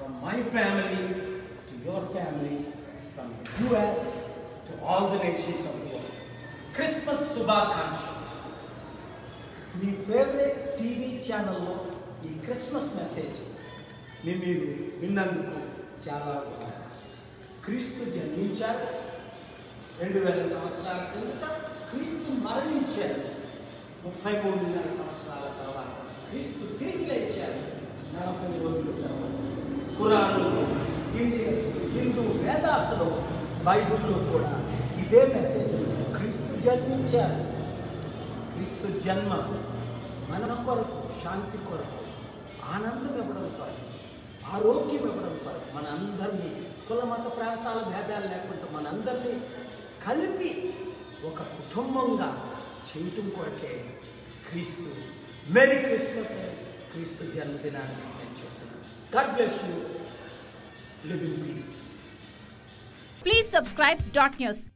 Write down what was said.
From my family to your family, from the US to all the nations of the world. Christmas Subhakanksha. మీ favourite TV ఛానల్లో ఈ Christmas message ని మీరు విన్నందుకు చాలా వందనాలు. క్రీస్తు జన్మించారు రెండు వేల సంవత్సరాల క్రిందట క్రీస్తు మరణించారు ముప్పై మూడున్నర సంవత్సరాల తర్వాత క్రీస్తు తిరిగి లేచారు నలభై రోజుల తర్వాత పురాణంలో ఇండియన్ హిందూ వేదాసులో బైబిల్లో కూడా ఇదే మెసేజ్ ఉంది. క్రీస్తు జన్మించారు క్రీస్తు జన్మ మన కొరకు శాంతి కొరకు ఆనందం ఇవ్వడం కొరకు ఆరోగ్యం ఇవ్వడం కొరకు మన అందరినీ కుల మత ప్రాంతాల భేదాలు లేకుండా మనందరినీ కలిపి ఒక కుటుంబంగా చేయటం కొరకే క్రీస్తు మెరీ క్రిస్మస్ క్రీస్తు జన్మదినాన్ని నేను చెప్తున్నాను God bless you live in peace Please subscribe Dot News.